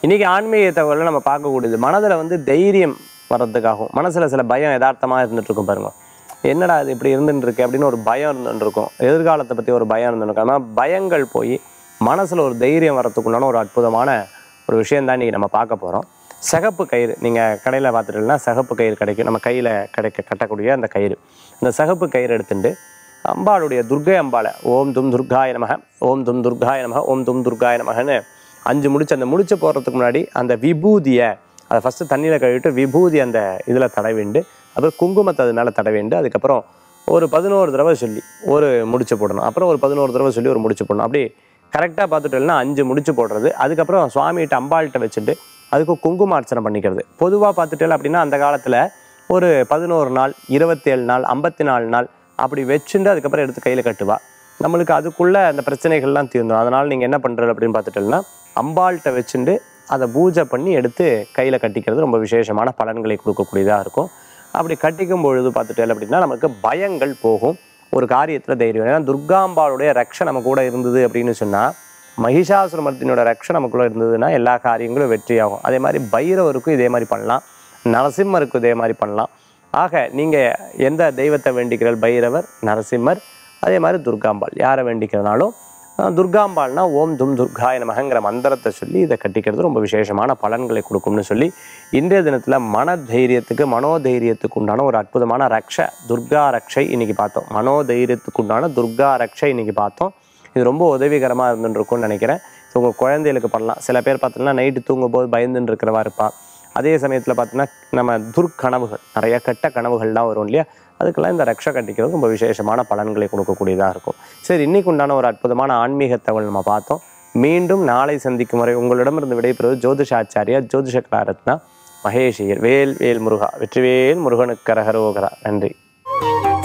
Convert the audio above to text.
இன்றைக்கி ஆன்மீக தகவலில் நம்ம பார்க்கக்கூடியது மனதில் வந்து தைரியம் வர்றதுக்காகவும் மனசில் சில பயம் யதார்த்தமாக இருந்துட்டு இருக்கும் பாருங்க என்னடா இது இப்படி இருந்துட்டு இருக்கு அப்படின்னு ஒரு பயம் இருந்துட்டு இருக்கும் எதிர்காலத்தை பற்றி ஒரு பயம் இருந்துட்டு இருக்கும் ஆனால் பயங்கள் போய் மனசில் ஒரு தைரியம் வரத்துக்குண்டான ஒரு அற்புதமான ஒரு விஷயம் தான் இன்றைக்கி நம்ம பார்க்க போகிறோம் சிகப்பு கயிறு நீங்கள் கடையில் பார்த்துட்டீங்கன்னா சிகப்பு கயிறு கிடைக்கும் நம்ம கையில் கிடைக்க கட்டக்கூடிய அந்த கயிறு அந்த சிகப்பு கயிறு எடுத்துட்டு அம்பாளுடைய துர்கை அம்பாளை ஓம் தும் துர்காய நமக ஓம் தும் துர்காய நமக ஓம் தும் துர்காய நமகன்னு அஞ்சு முடிச்சு அந்த முடிச்சு போடுறதுக்கு முன்னாடி அந்த விபூதியை அதை ஃபஸ்ட்டு தண்ணியில் கழுவிட்டு விபூதி அந்த இதில் தடவிண்டு அப்புறம் குங்குமத்தை அது மேலே தடவிண்டு அதுக்கப்புறம் ஒரு பதினோரு தடவை சொல்லி ஒரு முடிச்சு போடணும் அப்புறம் ஒரு பதினோரு தடவை சொல்லி ஒரு முடிச்சு போடணும் அப்படி கரெக்டாக பார்த்துட்டோம்னா அஞ்சு முடிச்சு போடுறது அதுக்கப்புறம் சுவாமிகிட்ட அம்பாள்கிட்ட வச்சுட்டு அதுக்கு குங்குமார்ச்சனை பண்ணிக்கிறது பொதுவாக பார்த்துட்டேன் அப்படின்னா அந்த காலத்தில் ஒரு பதினோரு நாள் இருபத்தேழு நாள் ஐம்பத்தி நாலு நாள் அப்படி வச்சுட்டு அதுக்கப்புறம் எடுத்து கையில் கட்டுவா நம்மளுக்கு அதுக்குள்ளே அந்த பிரச்சனைகள்லாம் தீர்ந்துடும் அதனால் நீங்கள் என்ன பண்ணுறது அப்படின்னு பார்த்துட்டோம்னா அம்பாள்கிட்ட வச்சுட்டு அதை பூஜை பண்ணி எடுத்து கையில் கட்டிக்கிறது ரொம்ப விசேஷமான பலன்களை கொடுக்கக்கூடியதாக இருக்கும் அப்படி கட்டிக்கும் பொழுது பார்த்துட்டேன் அப்படின்னா நமக்கு பயங்கள் போகும் ஒரு காரியத்தில் தைரியம் ஏன்னா துர்காம்பாளுடைய ரக்ஷை நம்ம கூட இருந்தது அப்படின்னு சொன்னால் மகிஷாசுரமர்த்தினோட ரக்ஷை நமக்குள்ளே இருந்ததுன்னா எல்லா காரியங்களும் வெற்றியாகும் அதே மாதிரி பைரவருக்கும் இதே மாதிரி பண்ணலாம் நரசிம்மருக்கும் இதே மாதிரி பண்ணலாம் ஆக நீங்கள் எந்த தெய்வத்தை வேண்டிக்கிறீர்கள் பைரவர் நரசிம்மர் அதே மாதிரி துர்காம்பாள் யாரை வேண்டிக்கிறனாலும் அஹ், துர்காம்பாள்னா ஓம் தும் துர்காய நமகங்கிற மந்திரத்தை சொல்லி இதை கட்டிக்கிறது ரொம்ப விசேஷமான பலன்களை கொடுக்கும்னு சொல்லி இன்றைய தினத்தில் மன தைரியத்துக்கு மனோதைரியத்துக்கு உண்டான ஒரு அற்புதமான ரக்ஷ துர்கா ரக்ஷை இன்னைக்கு பார்த்தோம் மனோதைரியத்துக்கு உண்டான துர்கா ரக்ஷை இன்னைக்கு பார்த்தோம் இது ரொம்ப உதவிகரமாக இருந்துட்டு இருக்கும்னு நினைக்கிறேன் ஸோ உங்கள் குழந்தைகளுக்கு பண்ணலாம் சில பேர் பார்த்தோம்னா நைட்டு தூங்கும்போது பயந்துன்னு இருக்கிறவா இருப்பா அதே சமயத்தில் பார்த்தீங்கன்னா நம்ம துர்க்கனவுகள் நிறைய கெட்ட கனவுகள்லாம் வரும் இல்லையா அதுக்கெல்லாம் இந்த ரக்ஷா கட்டிக்கிறது ரொம்ப விசேஷமான பலன்களை கொடுக்கக்கூடியதாக இருக்கும் சரி இன்னைக்கு உண்டான ஒரு அற்புதமான ஆன்மீக தகவல் நம்ம பார்த்தோம் மீண்டும் நாளை சந்திக்கும் வரை உங்களிடமிருந்து விடைபெறுவது ஜோதிஷாச்சாரியா ஜோதிஷ கலாரத்னா மகேஷியர் வேல் வேல் முருகா வெற்றிவேல் முருகனுக்கு கரகரோகரா நன்றி